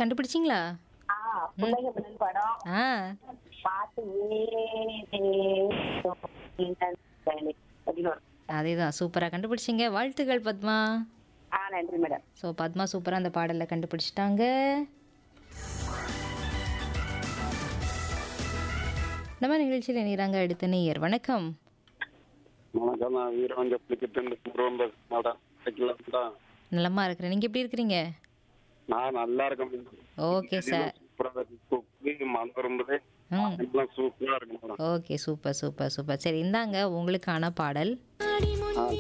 கண்டுபிடிச்சிங்களா ஆ பிள்ளைங்க முதல் படம் ஆ பாட்டு ஏ அப்படின்னு வரும். அதே தான் சூப்பராக கண்டுபிடிச்சிங்க வாழ்த்துக்கள் பத்மா ஆ நன்றி மேடம் ஸோ பத்மா சூப்பராக அந்த பாடலை கண்டுபிடிச்சிட்டாங்க நம்ம நிகழ்ச்சியில் இணைகிறாங்க அடுத்த நேயர் வணக்கம் வணக்கம் நான் வீரவஞ்ச புலிக்கிட்டு பூர்வம் மேடம் கிடைக்கலாம்டா நலமா இருக்கிறேன் நீங்கள் எப்படி இருக்கிறீங்க நான் நல்லா இருக்கேன் ஓகே சார் சூப்பரா இருக்கு மழை வரும்போது ம் எல்லாம் சூப்பரா இருக்கு madam okay super super super சரி இந்தாங்க உங்களுக்கான பாடல் ஆடி